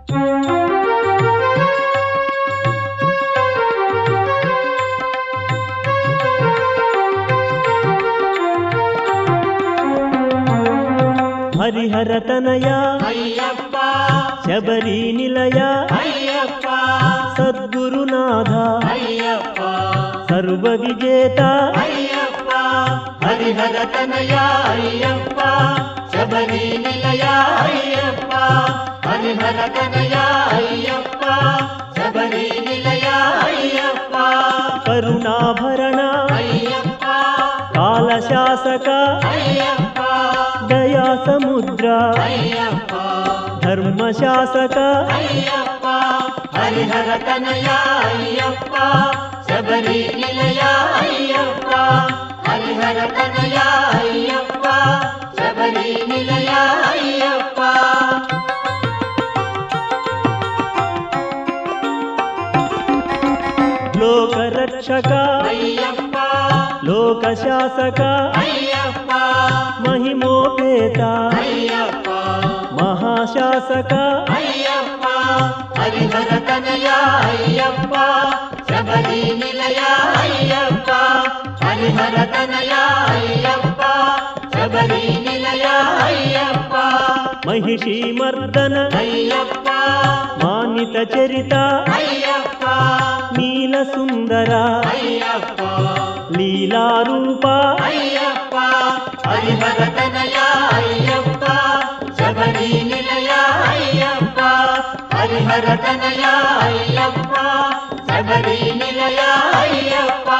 హరిహర తనయ అయ్యప్ప శబరి నిలయ అయ్యప్ప సద్గురునాథ అయ్యప్ప సర్వ విజేత అయ్యప్ప హరిహర తనయ అయ్యప్ప శబరి నిలయ అయ్యప్ప హరిహర తనయ అయ్యప్ప శబరి నిలయ అయ్యప్ప కరుణాభరణ అయ్యప్ప కాలశాసక అయ్యప్ప దయా సముద్ర అయ్యప్ప ధర్మశాసక అయ్యప్ప హరిహర తనయ అయ్యప్ప శబరి నిలయ అయ్యప్ప హరిహర తనయ అయ్యప్ప శబరి నిలయ అయ్యప్ప లోకరక్షక అయ్యప్ప లోకశాసక అయ్యప్ప మహిమోపేత అయ్యప్ప మహాశాసక అయ్యప్ప హరిహర తనయ అయ్యప్ప శబరి నిలయ అయ్యప్ప హరిహర తనయ అయ్యప్ప శబరి నిలయ అయ్యప్ప మహిషి మర్దన అయ్యప్ప మానిత చరిత అయ్యప్ప నీల సుందర అయ్యప్ప లీలారూప అయ్యప్ప హరిహర తనయ అయ్యప్ప శబరి నిలయ అయ్యప్ప హరిహర తనయ అయ్యప్ప శబరి నిలయ అయ్యప్ప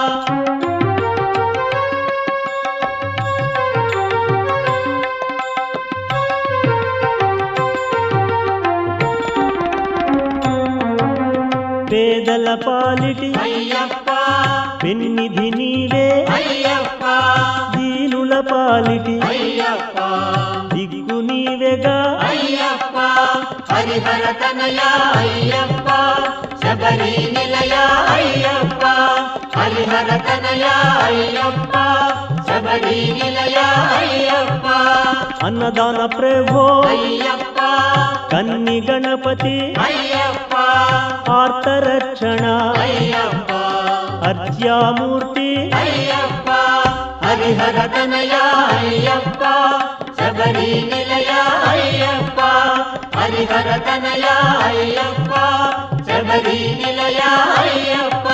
పేదల పాలిటి అయ్యప్ప పెన్నిధి నీవే అయ్యప్ప దీనుల పాలిటి అయ్యప్ప దిక్కు నీవెగా అయ్యప్ప హరిహర తనయ అయ్యప్ప శబరి నిలయ అయ్యప్ప హరిహర తనయ అయ్యప్ప శబరి నిలయ అయ్యప్ప అన్నదాన ప్రభో అయ్యప్ప కన్ని గణపతి అయ్యప్ప ఆర్తరక్షణ అయ్యప్ప అర్చామూర్తి అయ్యప్ప హరిహర తనయ అయ్యప్ప శబరి నిలయ అయ్యప్ప హరిహర తనయ అయ్యప్ప శబరి నిలయ అయ్యప్ప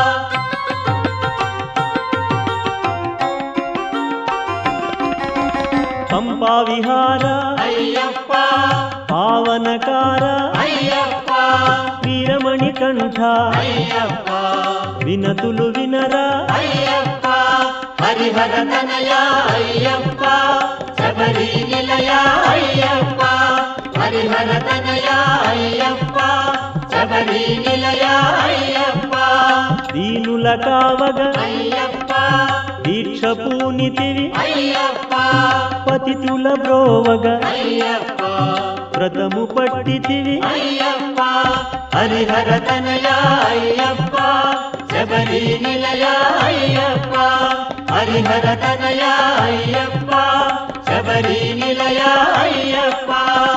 పంపా విహార అయ్యప్ప పావనకార అయ్యప్ప వీరమణి కంఠ అయ్యప్ప వినతులు వినరా అయ్యప్ప హరిహర తనయ అయ్యప్ప శబరి నిలయ అయ్యప్ప హరిహర తనయ అయ్యప్ప శబరి నిలయ అయ్యప్ప దీనుల కావగ అయ్యప్ప దీక్ష పూనితివి అయ్యప్ప పతితుల బ్రోవగ అయ్యప్ప వ్రతము పట్టితివి అయ్యప్ప హరిహర తనయ అయ్యప్ప శబరి నిలయ అయ్యప్ప హరిహర తనయ అయ్యప్ప శబరి నిలయ అయ్యప్ప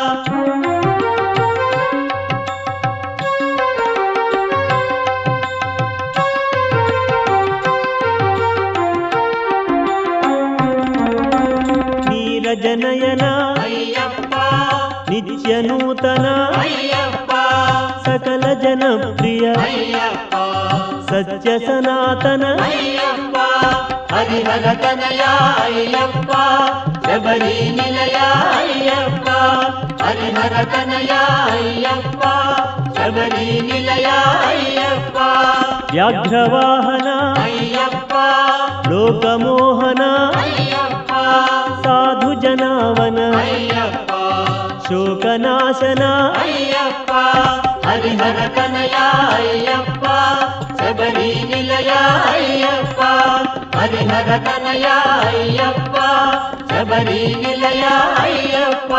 నీరజనయన అయ్యప్ప నిత్య నూతన అయ్యప్ప సకల జనప్రియ అయ్యప్ప సత్య సనాతన అయ్యప్ప హరిహర తనయ అయ్యప్ప శబరి నిలయ అయ్యప్ప హరిహర తనయ అయ్యప్ప శబరి నిలయ అయ్యప్ప వ్యాఘ్రవాహన అయ్యప్ప లోకమోహన అయ్యప్ప సాధు జనావన అయ్యప్ప శోకనాశన అయ్యప్ప హరిహర తనయ అయ్యప్ప శబరి నిలయ అయ్యప్ప హరిహర తనయ అయ్యప్ప శబరి నిలయ అయ్యప్ప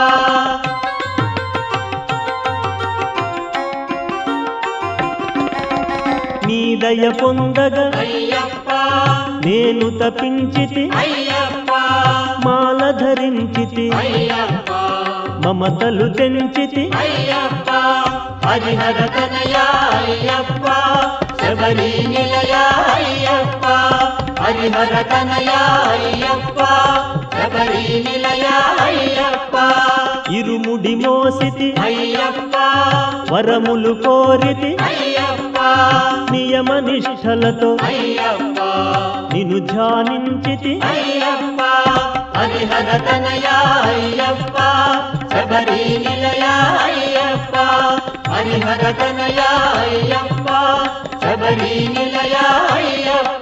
నీ దయ పొందగ అయ్యప్ప నేను తపించితి అయ్యప్ప మాల ధరించితి అయ్యప్ప మమతలు తెంచితి అయ్యప్ప హరిహర తనయ అయ్యప్ప శబరి నిలయ అయ్యప్ప హరిహర తనయ అయ్యప్ప శబరి నిలయ అయ్యప్ప ఇరుముడి మోసితి అయ్యప్ప వరములు కోరితి అయ్యప్ప నియమ నిష్ఠలతో అయ్యప్ప నిన్ను ధ్యానించితి అయ్యప్ప హరిహర తనయ అయ్యప్ప శబరి నిలయ అయ్యప్ప హరిహర తనయ అయ్యప్ప శబరి నిలయ అయ్యప్ప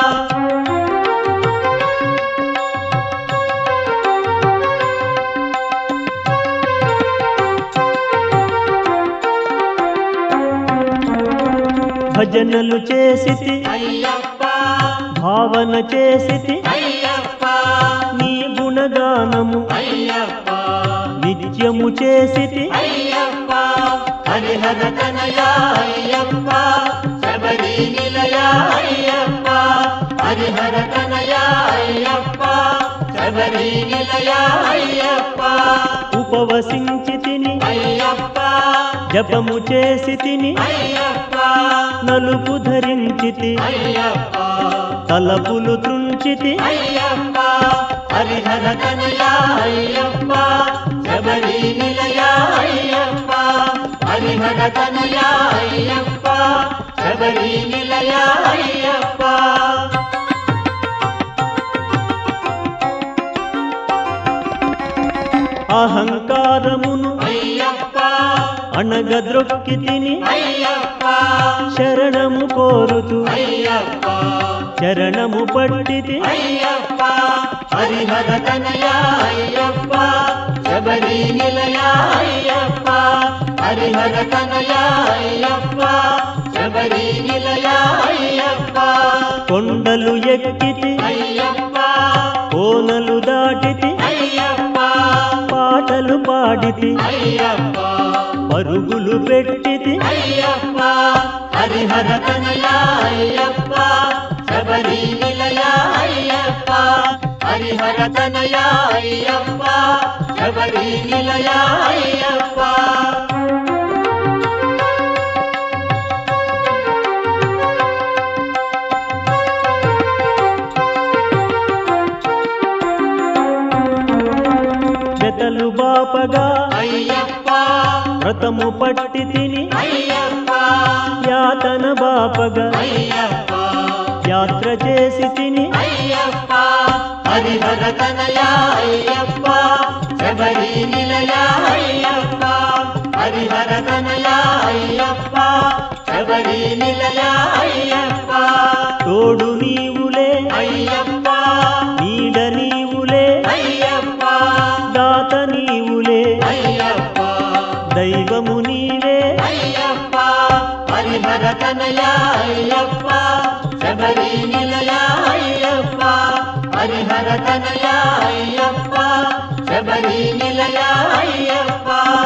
భజనలు చేసితి అయ్యప్ప భావన చేసితి అయ్యప్ప నీ గుణగానము అయ్యప్ప నిత్యము చేసితి అయ్యప్ప హరిహర తనయ అయ్యప్ప శబరి నిలయ అయ్యప్ప హరిహర తనయ అయ్యప్ప శబరి నిలయ అయ్యప్ప ఉపవసించి తిని అయ్యప్ప జపము చేసి తిని అయ్యప్ప నలుపు ధరించితి అయ్యప్ప తలపులు త్రుంచితి అయ్యప్ప హరిహర తనయ అయ్యప్ప శబరి నిలయ అయ్యప్ప హరిహర తనయ అయ్యప్ప శబరి నిలయ అయ్యప్ప అహంకారమును అయ్యప్ప అణగద్రొక్కి తిని అయ్యప్ప శరణము కోరుతూ అయ్యప్ప చరణము పట్టితి అయ్యప్ప హరిహర తనయ అయ్యప్ప శబరి నిలయ అయ్యప్ప హరిహర తనయ అయ్యప్ప శబరి నిలయ అయ్యప్ప కొండలు ఎక్కితి అయ్యప్ప కోనలు దాటితి అయ్యప్ప పాటలు పాడితి అయ్యప్ప పరుగులు పెట్టితి అయ్యప్ప హరిహర తనయ అయ్యప్ప శబరి నిలయ అయ్యప్ప హరిహర తనయ అయ్యప్ప శబరి నిలయ అయ్యప్ప జతలు బాపగా అయ్యప్ప వ్రతము పట్టి తిని అయ్యప్ప యాతన బాపగా అయ్యప్ప యాత్ర చేసి తిని అయ్యప్ప హరిహర తనయ అయ్యప్ప శబరి నిలయ అయ్యప్ప హరిహర తనయ అయ్యప్ప శబరి నిలయ అయ్యప్ప తోడు నీవులే అయ్యప్ప నీడ నీవులే అయ్యప్ప దాత నీవులే అయ్యప్ప దైవము నీవే అయ్యప్ప హరిహర తనయ అయ్యప్ప శబరి నిలయ అయ్యప్ప హరిహర తనయ అయ్యప్ప శబరి నిలయ అయ్యప్ప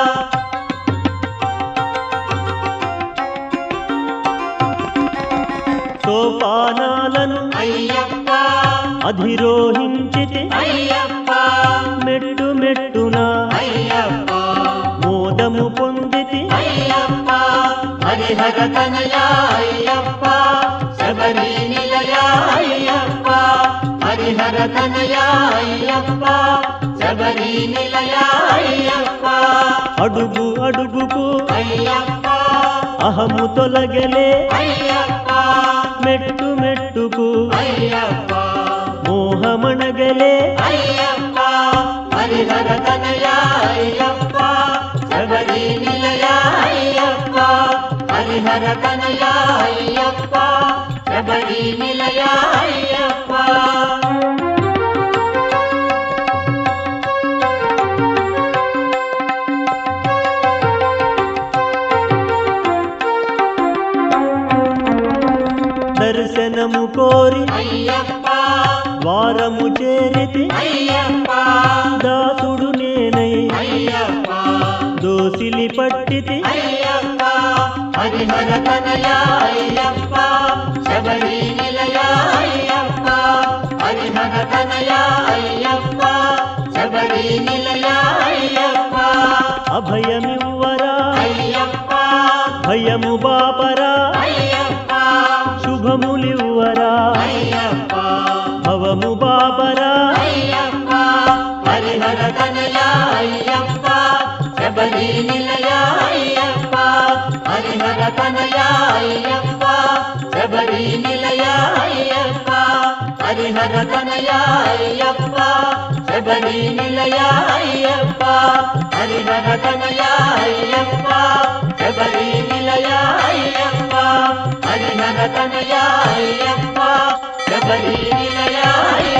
సోపానాలను అయ్యప్ప అధిరోహించితి అయ్యప్ప మెట్టు మెట్టున అయ్యప్ప మోదము పొందితి అయ్యప్ప హరిహర తనయ అయ్యప్ప శబరి నిలయ అయ్యప్ప హరిహర తనయ అయ్యప్ప శబరి నిలయ అయ్యప్ప అడుగు అడుగుకు అయ్యప్ప అహము తొలగలే అయ్యప్ప మెట్టు మెట్టుకు అయ్యప్ప మోహమణగలే అయ్యప్ప హరిహర తనయ అయ్యప్ప శబరి నిలయ అయ్యప్ప హరిహర తనయ అయ్యప్ప శబరి నిలయ అయ్యప్ప దర్శనము కోరి అయ్యప్ప వారము చేరితి అయ్యప్ప దాసుడు నేనై అయ్యప్ప దోసిలి పట్టితి అయ్యప్ప హరిహర తనయ అయ్యప్ప శబరి నిలయ అయ్యప్ప హరిహర తనయ అయ్యప్ప శబరి నిలయ అయ్యప్ప అభయమివ్వరా అయ్యప్ప భయము బాపరా అయ్యప్ప శుభములివ్వరా అయ్యప్ప భవము బాపరా అయ్యప్ప హరిహర తనయ అయ్యప్ప శబరి నిలయ అయ్యప్ప హరిహర తనయ అయ్యప్ప శబరి నిలయ అయ్యప్ప హరిహర తనయ అయ్యప్ప శబరి నిలయ అయ్యప్ప హరిహర తనయ అయ్యప్ప శబరి నిలయ అయ్యప్ప హరిహర తనయ అయ్యప్ప శబరి నిలయ అయ్యప్ప